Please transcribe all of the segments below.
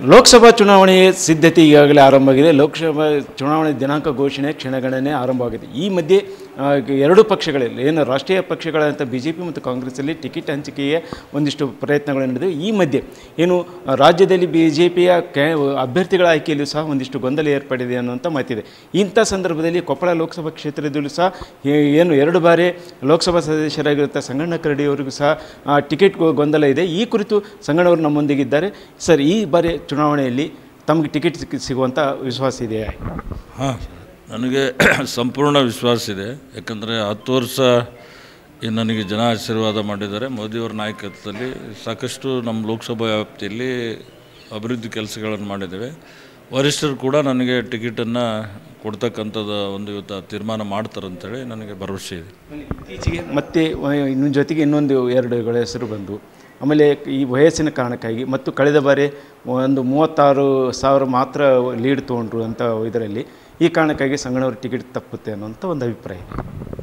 ಲೋಕಸಭಾ ಚುನಾವಣೆಯ ಸಿದ್ಧತೆ ಈಗಾಗಲೇ ಆರಂಭವಾಗಿದೆ ಲೋಕಸಭಾ ಚುನಾವಣೆ ದಿನಾಂಕ ಘೋಷಣೆ ಕ್ಷಣಗಣನೆ ಆರಂಭವಾಗಿದೆ ಈ ಮಧ್ಯೆ ಆ, ಎರಡು ಪಕ್ಷಗಳಲ್ಲಿ ಏನು ರಾಷ್ಟ್ರೀಯ ಪಕ್ಷಗಳಂತ ಬಿ ಜೆ ಪಿ ಮತ್ತು ಕಾಂಗ್ರೆಸ್ಸಲ್ಲಿ ಟಿಕೆಟ್ ಹಂಚಿಕೆಯ ಒಂದಿಷ್ಟು ಪ್ರಯತ್ನಗಳು ನಡೆದಿವೆ ಈ ಮಧ್ಯೆ ಏನು ಆ, ರಾಜ್ಯದಲ್ಲಿ ಬಿ ಜೆ ಪಿಯ ಕ್ಯಾ ಅಭ್ಯರ್ಥಿಗಳ ಆಯ್ಕೆಯಲ್ಲೂ ಸಹ ಒಂದಿಷ್ಟು ಗೊಂದಲ ಏರ್ಪಡಿದೆ ಅನ್ನುವಂಥ ಮಾತಿದೆ ಇಂಥ ಸಂದರ್ಭದಲ್ಲಿ ಕೊಪ್ಪಳ ಲೋಕಸಭಾ ಕ್ಷೇತ್ರದಲ್ಲೂ ಸಹ ಏ- ಏನು ಎರಡು ಬಾರಿ ಲೋಕಸಭಾ ಸದಸ್ಯರಾಗಿರುತ್ತ ಸಂಗಣ್ಣ ಕರಡಿ ಅವರಿಗೂ ಸಹ ಆ, ಟಿಕೆಟ್ ಗೊ- ಗೊಂದಲ ಇದೆ ಈ ಕುರಿತು ಸಂಗಣ್ಣವರು ನಮ್ಮೊಂದಿಗಿದ್ದಾರೆ ಸರ್ ಈ ಬಾರಿ ಚುನಾವಣೆಯಲ್ಲಿ ತಮಗೆ ಟಿಕೆಟ್ ಸಿಕ್ಕಿ ಸಿಗುವಂಥ ವಿಶ್ವಾಸ ಇದೆಯಾ ಹಾಂ ನನಗೆ ಸಂಪೂರ್ಣ ವಿಶ್ವಾಸ ಇದೆ ಯಾಕಂದರೆ ಹತ್ತು ವರ್ಷ ಏನು ನನಗೆ ಜನ ಆಶೀರ್ವಾದ ಮಾಡಿದ್ದಾರೆ ಮೋದಿಯವರ ನಾಯಕತ್ವದಲ್ಲಿ ಸಾಕಷ್ಟು ನಮ್ಮ ಲೋಕಸಭಾ ವ್ಯಾಪ್ತಿಯಲ್ಲಿ ಅಭಿವೃದ್ಧಿ ಕೆಲಸಗಳನ್ನು ಮಾಡಿದ್ದೇವೆ ವರಿಷ್ಠರು ಕೂಡ ನನಗೆ ಟಿಕೆಟನ್ನು ಕೊಡ್ತಕ್ಕಂಥದ್ದು ಒಂದು ಇವತ್ತು ತೀರ್ಮಾನ ಮಾಡ್ತಾರಂತೇಳಿ ನನಗೆ ಭರವಸೆ ಇದೆ ಇತ್ತೀಚೆಗೆ ಮತ್ತೆ ವ- ಇನ್ನು ಜೊತೆಗೆ ಇನ್ನೊಂದು ಎರಡುಗಳ ಹೆಸರು ಬಂದು ಆಮೇಲೆ ಈ ವಯಸ್ಸಿನ ಕಾರಣಕ್ಕಾಗಿ ಮತ್ತು ಕಳೆದ ಬಾರಿ ಒಂದು ಮೂವತ್ತಾರು ಸಾವಿರ ಮಾತ್ರ ಲೀಡ್ ತೊಗೊಂಡ್ರು ಅಂತ ಇದರಲ್ಲಿ ಈ ಕಾರಣಕ್ಕಾಗಿ ಸಂಗಣ್ಣವ್ರ ಟಿಕೆಟ್ ತಪ್ಪುತ್ತೆ ಅನ್ನೋಂಥ ಒಂದು ಅಭಿಪ್ರಾಯ ಇದೆ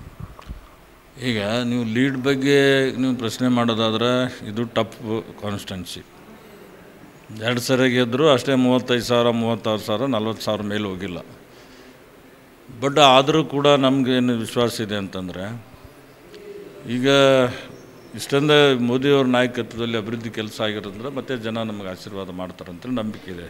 ಈಗ ನೀವು ಲೀಡ್ ಬಗ್ಗೆ ನೀವು ಪ್ರಶ್ನೆ ಮಾಡೋದಾದ್ರೆ ಇದು ಟಫ್ ಕಾನ್ಸ್ಟೆನ್ಸಿ ಎರಡು ಸರಿ ಗೆದ್ದರು ಅಷ್ಟೇ ಮೂವತ್ತೈದು ಸಾವಿರ ಮೂವತ್ತಾರು ಸಾವಿರ ನಲ್ವತ್ತು ಸಾವಿರ ಮೇಲೆ ಹೋಗಿಲ್ಲ ಬಟ್ ಆದರೂ ಕೂಡ ನಮಗೇನು ವಿಶ್ವಾಸ ಇದೆ ಅಂತಂದರೆ ಈಗ ಇಷ್ಟೊಂದು ಮೋದಿಯವ್ರ ನಾಯಕತ್ವದಲ್ಲಿ ಅಭಿವೃದ್ಧಿ ಕೆಲಸ ಆಗಿರೋದ್ರಿಂದ ಮತ್ತೆ ಜನ ನಮಗೆ ಆಶೀರ್ವಾದ ಮಾಡ್ತಾರಂತೇಳಿ ನಂಬಿಕೆ ಇದೆ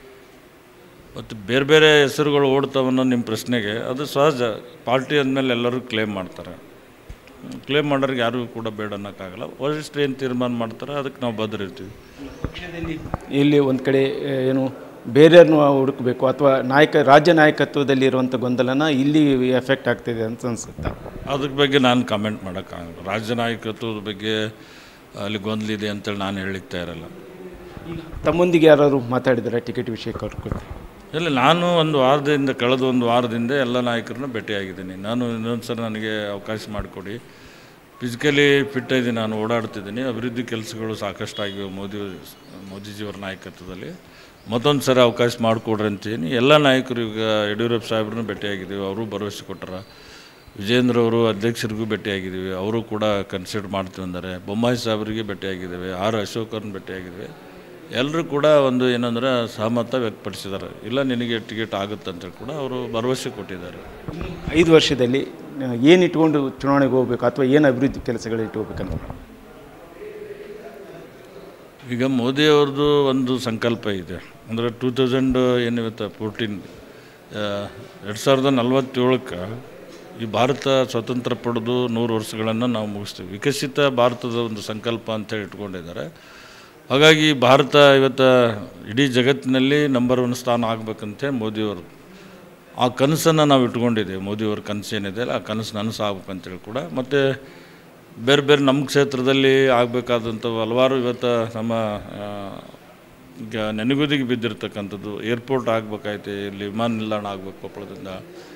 ಮತ್ತು ಬೇರೆ ಬೇರೆ ಹೆಸರುಗಳು ಓಡ್ತಾವನ್ನೋ ನಿಮ್ಮ ಪ್ರಶ್ನೆಗೆ ಅದು ಸಹಜ ಪಾರ್ಟಿ ಅಂದಮೇಲೆ ಎಲ್ಲರೂ ಕ್ಲೇಮ್ ಮಾಡ್ತಾರೆ ಕ್ಲೇಮ್ ಮಾಡೋರಿಗೆ ಯಾರಿಗೂ ಕೂಡ ಬೇಡ ಅನ್ನೋಕ್ಕಾಗಲ್ಲ ವರಿಷ್ಠರು ಏನು ತೀರ್ಮಾನ ಮಾಡ್ತಾರೆ ಅದಕ್ಕೆ ನಾವು ಬದ್ಧ ಇರ್ತೀವಿ ಪಕ್ಷದಲ್ಲಿ ಇಲ್ಲಿ ಒಂದು ಕಡೆ ಆ, ಏನು ಬೇರೆಯವ್ರನ್ನ ಹುಡುಕಬೇಕು ಅಥವಾ ನಾಯಕ ರಾಜ್ಯ ನಾಯಕತ್ವದಲ್ಲಿ ಇರುವಂಥ ಗೊಂದಲನ ಇಲ್ಲಿ ಎಫೆಕ್ಟ್ ಆಗ್ತಿದೆ ಅಂತ ಅನ್ಸುತ್ತಾ ಅದ್ರ ಬಗ್ಗೆ ನಾನು ಕಮೆಂಟ್ ಮಾಡೋಕ್ಕಾಗಲ್ಲ ರಾಜ್ಯ ನಾಯಕತ್ವದ ಬಗ್ಗೆ ಅಲ್ಲಿ ಗೊಂದಲ ಇದೆ ಅಂತೇಳಿ ನಾನು ಹೇಳಲಿಕ್ಕೆ ಇರಲ್ಲ ಈಗ ತಮ್ಮೊಂದಿಗೆ ಯಾರಾದ್ರು ಮಾತಾಡಿದ್ದಾರೆ ಟಿಕೆಟ್ ವಿಷಯಕ್ಕೆ ಅವ್ರ ಕುರಿತು ಇಲ್ಲ ನಾನು ಒಂದು ವಾರದಿಂದ ಕಳೆದ ಒಂದು ವಾರದಿಂದ ಎಲ್ಲ ನಾಯಕರನ್ನ ಭೇಟಿಯಾಗಿದ್ದೀನಿ ನಾನು ಇನ್ನೊಂದು ಸಲ ನನಗೆ ಅವಕಾಶ ಮಾಡಿಕೊಡಿ ಫಿಸಿಕಲಿ ಫಿಟ್ ಇದ್ದೀನಿ ನಾನು ಓಡಾಡ್ತಿದ್ದೀನಿ ಅಭಿವೃದ್ಧಿ ಕೆಲಸಗಳು ಸಾಕಷ್ಟು ಆಗಿವೆ ಮೋದಿ ಮೋದಿಜಿಯವರ ನಾಯಕತ್ವದಲ್ಲಿ ಮತ್ತೊಂದು ಸರಿ ಅವಕಾಶ ಮಾಡಿಕೊಡ್ರಿ ಅಂತೀನಿ ಎಲ್ಲ ನಾಯಕರು ಈಗ ಯಡಿಯೂರಪ್ಪ ಸಾಹೇಬ್ರನ್ನ ಭೇಟಿಯಾಗಿದ್ದೀವಿ ಅವರು ಭರವಸೆ ಕೊಟ್ಟರ ವಿಜೇಂದ್ರ ಅವರು ಅಧ್ಯಕ್ಷರಿಗೂ ಭೇಟಿಯಾಗಿದ್ದೀವಿ ಅವರು ಕೂಡ ಕನ್ಸಿಡರ್ ಮಾಡ್ತೀವಿ ಅಂದರೆ ಬೊಮ್ಮಾಯಿ ಸಾಹೇಬರಿಗೆ ಭೇಟಿಯಾಗಿದ್ದೇವೆ ಆರ್ ಅಶೋಕ್ ಅವ್ರನ್ನ ಭೇಟಿಯಾಗಿದ್ದೇವೆ ಎಲ್ಲರೂ ಕೂಡ ಒಂದು ಏನಂದ್ರೆ ಸಹಮತ ವ್ಯಕ್ತಪಡಿಸಿದ್ದಾರೆ ಇಲ್ಲ ನಿನಗೆ ಟಿಕೆಟ್ ಆಗುತ್ತೆ ಅಂತೇಳಿ ಕೂಡ ಅವರು ಭರವಸೆ ಕೊಟ್ಟಿದ್ದಾರೆ ಐದು ವರ್ಷದಲ್ಲಿ ಏನು ಇಟ್ಕೊಂಡು ಚುನಾವಣೆಗೆ ಹೋಗ್ಬೇಕು ಅಥವಾ ಏನು ಅಭಿವೃದ್ಧಿ ಕೆಲಸಗಳು ಇಟ್ಕೋಬೇಕಂತ ಈಗ ಮೋದಿಯವ್ರದ್ದು ಒಂದು ಸಂಕಲ್ಪ ಇದೆ ಅಂದರೆ ಟೂ ತೌಸಂಡ್ ಏನಿವತ್ತು ಫೋರ್ಟೀನ್ ಎರಡು ಸಾವಿರದ ನಲ್ವತ್ತೇಳಕ್ಕೆ ಈ ಭಾರತ ಸ್ವತಂತ್ರ ಪಡೆದು ನೂರು ವರ್ಷಗಳನ್ನು ನಾವು ಮುಗಿಸ್ತೀವಿ ವಿಕಸಿತ ಭಾರತದ ಒಂದು ಸಂಕಲ್ಪ ಅಂತೇಳಿ ಇಟ್ಕೊಂಡಿದ್ದಾರೆ ಹಾಗಾಗಿ ಭಾರತ ಇವತ್ತು ಇಡೀ ಜಗತ್ತಿನಲ್ಲಿ ನಂಬರ್ ಒನ್ ಸ್ಥಾನ ಆಗಬೇಕಂತ ಮೋದಿಯವರು ಆ ಕನಸನ್ನು ನಾವು ಇಟ್ಕೊಂಡಿದ್ದೀವಿ ಮೋದಿಯವ್ರ ಕನಸು ಏನಿದೆ ಆ ಕನಸು ನನಸು ಆಗ್ಬೇಕಂತೇಳಿ ಕೂಡ ಮತ್ತು ಬೇರೆ ಬೇರೆ ನಮ್ಮ ಕ್ಷೇತ್ರದಲ್ಲಿ ಆಗಬೇಕಾದಂಥ ಹಲವಾರು ಇವತ್ತು ನಮ್ಮ ಆ, ಈಗ ನೆನಗುದಿಗೆ ಬಿದ್ದಿರ್ತಕ್ಕಂಥದ್ದು ಏರ್ಪೋರ್ಟ್ ಆಗಬೇಕಾಯ್ತು ಇಲ್ಲಿ ವಿಮಾನ ನಿಲ್ದಾಣ ಆಗಬೇಕು ಕೊಪ್ಪಳದಿಂದ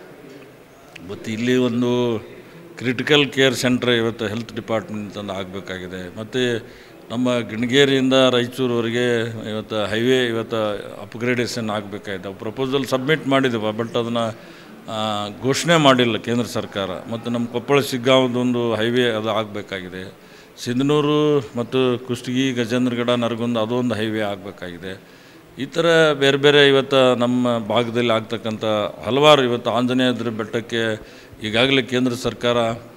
ಮತ್ತು ಇಲ್ಲಿ ಒಂದು ಕ್ರಿಟಿಕಲ್ ಕೇರ್ ಸೆಂಟ್ರ್ ಇವತ್ತು ಹೆಲ್ತ್ ಡಿಪಾರ್ಟ್ಮೆಂಟ್ ಅಂತ ಆಗಬೇಕಾಗಿದೆ ಮತ್ತು ನಮ್ಮ ಗಿಣಗೇರಿಯಿಂದ ರಾಯಚೂರುವರೆಗೆ ಇವತ್ತು ಹೈವೇ ಇವತ್ತು ಅಪ್ಗ್ರೇಡೇಷನ್ ಆಗಬೇಕಾಗಿದೆ ಪ್ರಪೋಸಲ್ ಸಬ್ಮಿಟ್ ಮಾಡಿದ್ದೇವೆ ಬಟ್ ಅದನ್ನು ಘೋಷಣೆ ಮಾಡಿಲ್ಲ ಕೇಂದ್ರ ಸರ್ಕಾರ ಮತ್ತು ನಮ್ಮ ಕೊಪ್ಪಳ ಶಿಗ್ಗಾಂವದೊಂದು ಹೈವೇ ಅದು ಆಗಬೇಕಾಗಿದೆ ಸಿಂಧನೂರು ಮತ್ತು ಕುಷ್ಟಗಿ ಗಜೇಂದ್ರಗಡ ನರಗುಂದ ಅದೊಂದು ಹೈವೇ ಆಗಬೇಕಾಗಿದೆ ಈ ಥರ ಬೇರೆ ಬೇರೆ ಇವತ್ತು ನಮ್ಮ ಭಾಗದಲ್ಲಿ ಆಗ್ತಕ್ಕಂಥ ಹಲವಾರು ಇವತ್ತು ಆಂಜನೇಯದ್ರ ಬೆಟ್ಟಕ್ಕೆ ಈಗಾಗಲೇ ಕೇಂದ್ರ ಸರ್ಕಾರ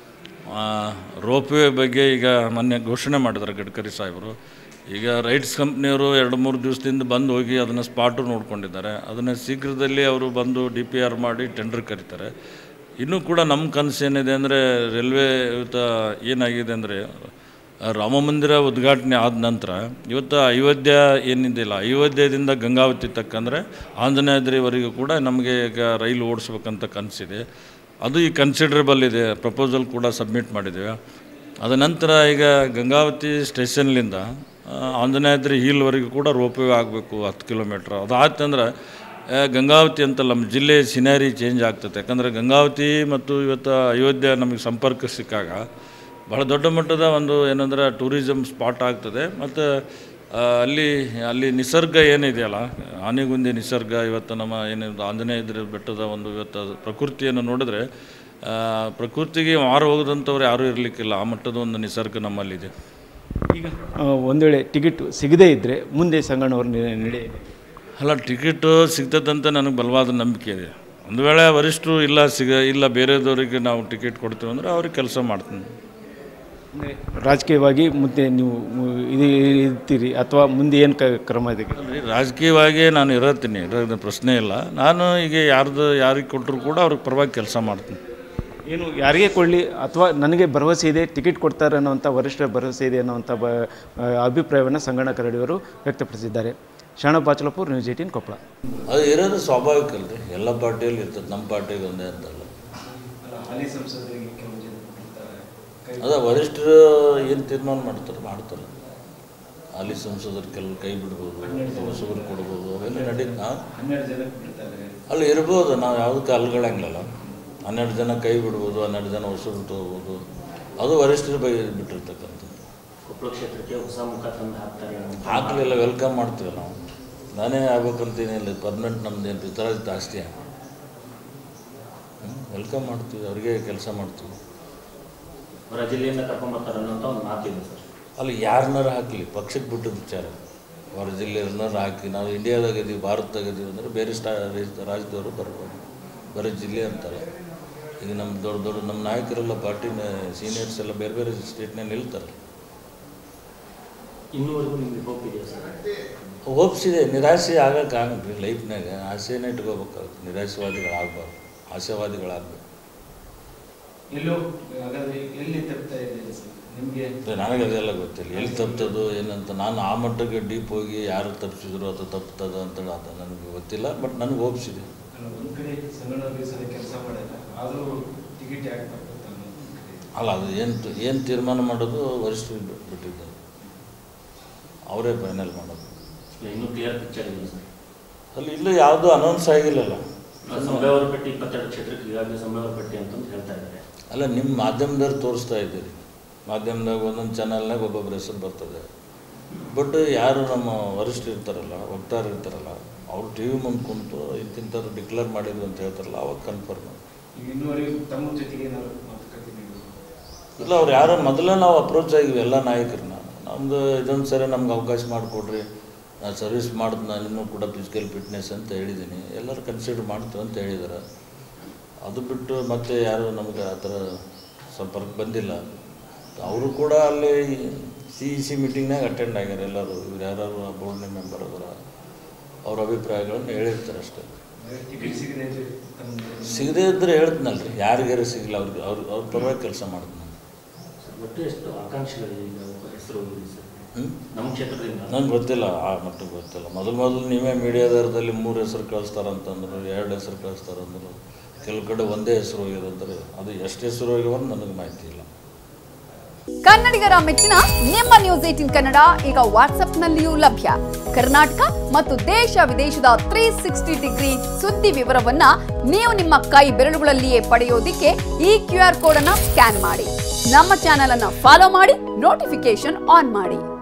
ರೋಪ್ವೇ ಬಗ್ಗೆ ಈಗ ಮೊನ್ನೆ ಘೋಷಣೆ ಮಾಡಿದ್ದಾರೆ ಗಡ್ಕರಿ ಸಾಹೇಬರು ಈಗ ರೈಟ್ಸ್ ಕಂಪ್ನಿಯವರು ಎರಡು ಮೂರು ದಿವಸದಿಂದ ಬಂದು ಹೋಗಿ ಅದನ್ನು ಸ್ಪಾಟು ನೋಡ್ಕೊಂಡಿದ್ದಾರೆ ಅದನ್ನು ಶೀಘ್ರದಲ್ಲಿ ಅವರು ಬಂದು ಡಿ ಪಿ ಆರ್ ಮಾಡಿ ಟೆಂಡರ್ ಕರೀತಾರೆ ಇನ್ನೂ ಕೂಡ ನಮ್ಮ ಕನಸು ಏನಿದೆ ಅಂದರೆ ರೈಲ್ವೆ ಇವತ್ತು ಏನಾಗಿದೆ ಅಂದರೆ ರಾಮ ಮಂದಿರ ಉದ್ಘಾಟನೆ ಆದ ನಂತರ ಇವತ್ತು ಅಯೋಧ್ಯ ಏನಿದೆಯಲ್ಲ ಅಯೋಧ್ಯದಿಂದ ಗಂಗಾವತಿ ತಕ್ಕಂದರೆ ಆಂಜನೇಯದ್ರಿವರೆಗೂ ಕೂಡ ನಮಗೆ ಈಗ ರೈಲು ಓಡಿಸ್ಬೇಕಂತ ಕನಸಿದೆ ಅದು ಈ ಕನ್ಸಿಡರಬಲ್ ಇದೆ ಪ್ರಪೋಸಲ್ ಕೂಡ ಸಬ್ಮಿಟ್ ಮಾಡಿದ್ದೇವೆ ಅದ ನಂತರ ಈಗ ಗಂಗಾವತಿ ಸ್ಟೇಷನ್ಲಿಂದ ಆ, ಆಂಜನೇಯದ್ರಿ ಹೀಲ್ವರೆಗೂ ಕೂಡ ರೋಪ್ವೇ ಆಗಬೇಕು ಹತ್ತು ಕಿಲೋಮೀಟ್ರ್ ಅದಾಯ್ತಂದ್ರೆ ಆ, ಗಂಗಾವತಿ ಅಂತಲ್ಲ ನಮ್ಮ ಜಿಲ್ಲೆ ಸಿನಾರಿ ಚೇಂಜ್ ಆಗ್ತದೆ ಯಾಕಂದರೆ ಗಂಗಾವತಿ ಮತ್ತು ಇವತ್ತು ಅಯೋಧ್ಯ ನಮಗೆ ಸಂಪರ್ಕ ಸಿಕ್ಕಾಗ ಬಹಳ ದೊಡ್ಡ ಮಟ್ಟದ ಒಂದು ಏನಂದ್ರೆ ಟೂರಿಸಮ್ ಸ್ಪಾಟ್ ಆಗ್ತದೆ ಮತ್ತು ಆ, ಅಲ್ಲಿ ಅಲ್ಲಿ ನಿಸರ್ಗ ಏನಿದೆಯಲ್ಲ ಆನೆಗುಂದಿ ನಿಸರ್ಗ ಇವತ್ತು ನಮ್ಮ ಏನಿದೆ ಆಂಜನೇಯದ್ರ ಬೆಟ್ಟದ ಒಂದು ಇವತ್ತು ಪ್ರಕೃತಿಯನ್ನು ನೋಡಿದ್ರೆ ಆ, ಪ್ರಕೃತಿಗೆ ಮಾರು ಹೋಗದಂಥವ್ರು ಯಾರೂ ಇರಲಿಕ್ಕಿಲ್ಲ ಆ ಮಟ್ಟದ ಒಂದು ನಿಸರ್ಗ ನಮ್ಮಲ್ಲಿದೆ ಈಗ ಆ, ಒಂದು ವೇಳೆ ಟಿಕೆಟ್ ಸಿಗದೇ ಇದ್ದರೆ ಮುಂದೆ ಸಂಗಣ್ಣವ್ರ ನಿ- ನಡೆ ಅಲ್ಲ ಟಿಕೆಟು ಸಿಗ್ತದಂತ ನನಗೆ ಬಲವಾದ ನಂಬಿಕೆ ಇದೆ ಒಂದು ವೇಳೆ ವರಿಷ್ಠರು ಇಲ್ಲ ಸಿಗ ಇಲ್ಲ ಬೇರೆದವರಿಗೆ ನಾವು ಟಿಕೆಟ್ ಕೊಡ್ತೀವಿ ಅಂದರೆ ಅವ್ರಿಗೆ ಕೆಲಸ ಮಾಡ್ತೀನಿ ಅಂದ್ರೆ ರಾಜಕೀಯವಾಗಿ ಮುಂದೆ ನೀವು ಮು- ಇದು ಇರ್ತೀರಿ ಅಥವಾ ಮುಂದೆ ಏನು ಕ ಕ್ರಮ ಇದೆ ಅಲ್ರಿ ರಾಜಕೀಯವಾಗಿ ನಾನು ಇರತ್ತೀನಿ ಇರೋದು ಪ್ರಶ್ನೆ ಇಲ್ಲ ನಾನು ಈಗ ಯಾರ್ದು ಯಾರಿಗೆ ಕೊಟ್ಟರು ಕೂಡ ಅವ್ರಿಗೆ ಪರವಾಗಿ ಕೆಲಸ ಮಾಡ್ತೀನಿ ಏನು ಯಾರಿಗೆ ಕೊಡಲಿ ಅಥವಾ ನನಗೆ ಭರವಸೆ ಇದೆ ಟಿಕೆಟ್ ಕೊಡ್ತಾರೆ ಅನ್ನೋಂಥ ವರಿಷ್ಠರ ಭರವಸೆ ಇದೆ ಅನ್ನೋಂಥ ಬ ಅಭಿಪ್ರಾಯವನ್ನು ಸಂಗಣ್ಣ ಕರಡಿಯವರು ವ್ಯಕ್ತಪಡಿಸಿದ್ದಾರೆ ಶರಣ ಬಾಚಲಪುರ್ ನ್ಯೂಸ್ ಏಟೀನ್ ಕೊಪ್ಪಳ ಅದು ಇರೋದು ಸ್ವಾಭಾವಿಕ ಅಲ್ರಿ ಎಲ್ಲ ಪಾರ್ಟಿಯಲ್ಲಿ ಇರ್ತದೆ ನಮ್ಮ ಪಾರ್ಟಿಗೆ ಒಂದೇ ಅಂತಲ್ಲ ಅದ ವರಿಷ್ಠರು ಏನು ತೀರ್ಮಾನ ಮಾಡ್ತಾರೆ ಮಾಡ್ತಾರೆ ಅಲ್ಲಿ ಸಂಸದರು ಕೆಲವು ಕೈ ಬಿಡ್ಬೋದು ಹೊಸಬರು ಕೊಡ್ಬೋದು ಅವೆಲ್ಲ ನಡೀ ಅಲ್ಲಿ ಇರ್ಬೋದು ನಾವು ಯಾವುದಕ್ಕೆ ಅಲ್ಗಳಂಗಿಲ್ಲ ಹನ್ನೆರಡು ಜನ ಕೈ ಬಿಡ್ಬೋದು ಹನ್ನೆರಡು ಜನ ಹೊಸಬರು ತೊಗೋಬೋದು ಅದು ವರಿಷ್ಠರ ಬಗ್ಗೆ ಬಿಟ್ಟಿರ್ತಕ್ಕಂಥದ್ದು ಕೊಪ್ಪಳ ಕ್ಷೇತ್ರಕ್ಕೆ ಹೊಸ ಮುಖ ತಂದು ಹಾಕ್ತಾರೆ ಅನ್ನೋ ಹಾಕಲಿಲ್ಲ ವೆಲ್ಕಮ್ ಮಾಡ್ತೀವಿ ನಾವು ನಾನೇ ಆಗ್ಬೇಕಂತೇನಿಲ್ಲ ಪರ್ಮನೆಂಟ್ ನಮ್ದು ಏನು ಪಿತರಾಜಿತ ಆಸ್ತಿ ವೆಲ್ಕಮ್ ಮಾಡ್ತೀವಿ ಅವ್ರಿಗೆ ಕೆಲಸ ಮಾಡ್ತೀವಿ ಹೊರ ಜಿಲ್ಲೆಯಿಂದ ಕರ್ಕೊಂಬರ್ತಾರೆ ಅನ್ನೋಂಥ ಒಂದು ಮಾತಿದೆ ಸರ್ ಅಲ್ಲಿ ಯಾರನ್ನಾರು ಹಾಕಲಿ ಪಕ್ಷಕ್ಕೆ ಬಿಟ್ಟಿದ ವಿಚಾರ ಹೊರ ಜಿಲ್ಲೆಯವ್ರನ್ನಾರು ಹಾಕಿ ನಾವು ಇಂಡಿಯಾದಾಗ ಇದೀವಿ ಭಾರತದಾಗ ಇದೀವಿ ಅಂದರೆ ಬೇರೆ ಸ್ಟಾ ರಾಜ್ಯದವರು ಬರ್ಬೋದು ಬೇರೆ ಜಿಲ್ಲೆ ಅಂತಾರೆ ಈಗ ನಮ್ಮ ದೊಡ್ಡ ದೊಡ್ಡ ನಮ್ಮ ನಾಯಕರೆಲ್ಲ ಪಾರ್ಟಿನ ಸೀನಿಯರ್ಸ್ ಎಲ್ಲ ಬೇರೆ ಬೇರೆ ಸ್ಟೇಟ್ನಲ್ಲಿ ನಿಲ್ತಾರೆ ಇನ್ನೂವರೆಗೂ ನಿಮಗೆ ಹೋಪ್ ಇದೆಯಾ ಸರ್ ಹೋಪ್ಸಿದೆ ನಿರಾಸೆ ಆಗಕ್ಕೆ ಆಗಲ್ರಿ ಲೈಫ್ನಾಗ ಆಸೆನೇ ಇಟ್ಕೋಬೇಕಾಗುತ್ತೆ ನಿರಾಶವಾದಿಗಳಾಗಬಾರ್ದು ಆಶಾವಾದಿಗಳಾಗಬೇಕು ಎಲ್ಲೋ ಹಾಗಾದ್ರೆ ಎಲ್ಲಿ ತಪ್ತಾ ಇದೆ ನಿಮಗೆ ನನಗೆ ಅದೆಲ್ಲ ಗೊತ್ತಿಲ್ಲ ಎಲ್ಲಿ ತಪ್ತದೋ ಏನಂತ ನಾನು ಆ ಮಟ್ಟಕ್ಕೆ ಡೀಪ್ ಹೋಗಿ ಯಾರು ತಪ್ಪಿಸಿದ್ರು ಅಥವಾ ತಪ್ತದ ಅಂತ ಅದು ನನಗೆ ಗೊತ್ತಿಲ್ಲ ಬಟ್ ನನಗೆ ಹೋಪ್ಸಿದೆ ಒಂದು ಕಡೆ ಸಂಗಣ್ಣ ಬೀಸದ ಕೆಲಸ ಮಾಡಿಲ್ಲ ಆದರೂ ಟಿಕೆಟ್ ಯಾಕೆ ಅಲ್ಲ ಅದು ಏನು ಏನು ತೀರ್ಮಾನ ಮಾಡೋದು ವರಿಷ್ಠರಿಗೆ ಬಿಟ್- ಬಿಟ್ಟಿದ್ದಾರೆ ಅವರೇ ಫೈನಲ್ ಮಾಡೋದು ಇಲ್ಲ ಇನ್ನೂ ಕ್ಲಿಯರ್ ಪಿಕ್ಚರ್ ಇಲ್ಲ ಸರ್ ಅಲ್ಲಿ ಇಲ್ಲೂ ಯಾವುದೂ ಅನೌನ್ಸ್ ಆಗಿಲ್ಲಲ್ಲ ಸಂಭಾವರ ಪಟ್ಟಿ ಇಪ್ಪತ್ತೆರಡು ಕ್ಷೇತ್ರಕ್ಕೆ ಈಗಾಗಲೇ ಸಂಭಾವರ ಪಟ್ಟಿ ಅಂತಂದು ಹೇಳ್ತಾ ಇದ್ದಾರೆ ಅಲ್ಲ ನಿಮ್ಮ ಮಾಧ್ಯಮದವ್ರು ತೋರಿಸ್ತಾ ಇದ್ದೀರಿ ಮಾಧ್ಯಮದಾಗ ಒಂದೊಂದು ಚಾನಲ್ನಾಗ ಒಬ್ಬೊಬ್ಬರ ಹೆಸರು ಬರ್ತದೆ ಬಟ್ ಯಾರು ನಮ್ಮ ವರಿಷ್ಠರು ಇರ್ತಾರಲ್ಲ ವಕ್ತಾರ ಇರ್ತಾರಲ್ಲ ಅವ್ರು ಟಿ ವಿ ಮುಂದೆ ಕುಂತು ಇಂತಿಂಥವ್ರು ಡಿಕ್ಲೇರ್ ಮಾಡಿದ್ರು ಅಂತ ಹೇಳ್ತಾರಲ್ಲ ಅವಾಗ ಕನ್ಫರ್ಮ್ ಈಗ ಇನ್ನೂವರೆಗೂ ತಮ್ಮ ಜೊತೆಗೆ ಏನಾದ್ರು ಮಾತುಕತೆ ನೀವು ಇಲ್ಲ ಅವ್ರು ಯಾರೋ ಮೊದಲೇ ನಾವು ಅಪ್ರೋಚ್ ಆಗಿವಿ ಎಲ್ಲ ನಾಯಕರನ್ನ ನಮ್ಮದು ಇದೊಂದು ಸರಿ ನಮ್ಗೆ ಅವಕಾಶ ಮಾಡಿಕೊಡ್ರಿ ನಾನು ಸರ್ವಿಸ್ ಮಾಡಿದ್ ನಾನು ಇನ್ನೂ ಕೂಡ ಫಿಸಿಕಲ್ ಫಿಟ್ನೆಸ್ ಅಂತ ಹೇಳಿದ್ದೀನಿ ಎಲ್ಲರೂ ಕನ್ಸಿಡರ್ ಮಾಡ್ತೀವಿ ಅಂತ ಹೇಳಿದ್ದಾರೆ ಅದು ಬಿಟ್ಟು ಮತ್ತೆ ಯಾರು ನಮಗೆ ಆ ಥರ ಸಂಪರ್ಕ ಬಂದಿಲ್ಲ ಅವರು ಕೂಡ ಅಲ್ಲಿ ಸಿ ಇ ಸಿ ಮೀಟಿಂಗ್ನಾಗ ಅಟೆಂಡ್ ಆಗ್ಯಾರ ಎಲ್ಲರೂ ಇವ್ರು ಯಾರು ಬೋರ್ಡ್ನ ಮೆಂಬರ್ ಅದರ ಅವ್ರ ಅಭಿಪ್ರಾಯಗಳನ್ನು ಹೇಳಿರ್ತಾರೆ ಅಷ್ಟೇ ಟಿಕೆಟ್ ಸಿಗದೆ ಇದ್ರೆ ತಮ್ಮ ಸಿಗದೇ ಇದ್ದರೆ ಹೇಳ್ತೀನಲ್ರಿ ಯಾರಿಗಾರು ಸಿಗಲ್ಲ ಅವ್ರಿಗೆ ಅವ್ರ ಅವ್ರ ಪರವಾಗಿ ಕೆಲಸ ಮಾಡ್ತೀನಿ ನಾನು ಸರ್ ಒಟ್ಟು ಎಷ್ಟು ಆಕಾಂಕ್ಷಿಗಳಿದೆ ಈಗ ಹೆಸರು ಹೋಗಿದೆ ಸರ್ ಹ್ಞೂ ನಮ್ಮ ಕ್ಷೇತ್ರದಿಂದ ನಂಗೆ ಗೊತ್ತಿಲ್ಲ ಆ ಮಟ್ಟಿಗೆ ಗೊತ್ತಿಲ್ಲ ಮೊದಲು ಮೊದಲು ನೀವೇ ಮೀಡಿಯಾದರದಲ್ಲಿ ಮೂರು ಹೆಸರು ಕಳಿಸ್ತಾರಂತಂದ್ರು ಎರಡು ಹೆಸರು ಕಳಿಸ್ತಾರಂದ್ರು ಕೆಲವು ಕಡೆ ಒಂದೇ ಹೆಸರು ಹೋಗಿದೆ ಅಂತಾರೆ ಅದು ಎಷ್ಟು ಹೆಸರು ಹೋಗ್ಯಾವ ಅಂತ ನನಗೆ ಮಾಹಿತಿ ಇಲ್ಲ ಕನ್ನಡಿಗರ ಮೆಚ್ಚಿನ ನಿಮ್ಮ ನ್ಯೂಸ್ ಏಟಿನ್ ಕನ್ನಡ ಈಗ ವಾಟ್ಸ್ಆಪ್ನಲ್ಲಿಯೂ ಲಭ್ಯ ಕರ್ನಾಟಕ ಮತ್ತು ದೇಶ ವಿದೇಶದ ತ್ರೀ ಸಿಕ್ಸ್ಟಿ ಡಿಗ್ರಿ ಸುದ್ದಿ ವಿವರವನ್ನ ನೀವು ನಿಮ್ಮ ಕೈ ಬೆರಳುಗಳಲ್ಲಿಯೇ ಪಡೆಯೋದಿಕ್ಕೆ ಈ ಕ್ಯೂ ಆರ್ ಕೋಡ್ ಅನ್ನ ಸ್ಕ್ಯಾನ್ ಮಾಡಿ ನಮ್ಮ ಚಾನೆಲ್ ಅನ್ನ ಫಾಲೋ ಮಾಡಿ ನೋಟಿಫಿಕೇಶನ್ ಆನ್ ಮಾಡಿ